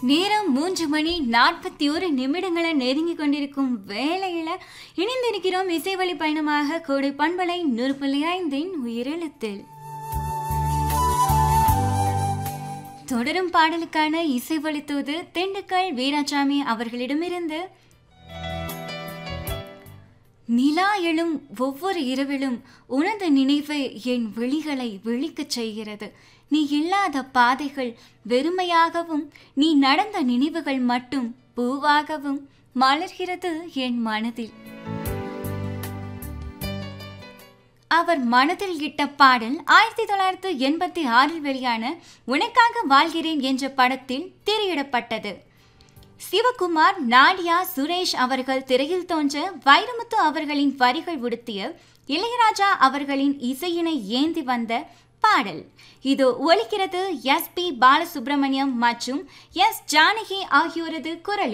நேரம் மூன்று மணி நாற்பத்தி ஒரு நிமிடங்களை நெருங்கி கொண்டிருக்கும் வேளையில இணைந்திருக்கிறோம் இசைவழி பயணமாக கோடை பண்பலை நூறு ஐந்தின் உயிரெழுத்தில் தொடரும் பாடலுக்கான இசைவழித்தோது திண்டுக்கல் வீராசாமி அவர்களிடமிருந்து நிலா எழும் ஒவ்வொரு இரவிலும் உனது நினைவு என் விழிகளை விழிக்கச் செய்கிறது நீ இல்லாத பாதைகள் வெறுமையாகவும் நீ நடந்த நினைவுகள் மட்டும் பூவாகவும் மலர்கிறது என் மனதில் அவர் மனதில் இட்ட பாடல் ஆயிரத்தி தொள்ளாயிரத்து எண்பத்தி ஆறில் வெளியான உனக்காக வாழ்கிறேன் என்ற படத்தில் திரையிடப்பட்டது சிவகுமார் நாடியா சுரேஷ் அவர்கள் திரையில் தோன்ற வைரமுத்து அவர்களின் வரிகள் உடுத்திய இளையராஜா அவர்களின் இசையினை ஏந்தி வந்த பாடல் இது ஒலிக்கிறது எஸ் பி பாலசுப்ரமணியம் மற்றும் எஸ் ஜானகி ஆகியோரது குரலில்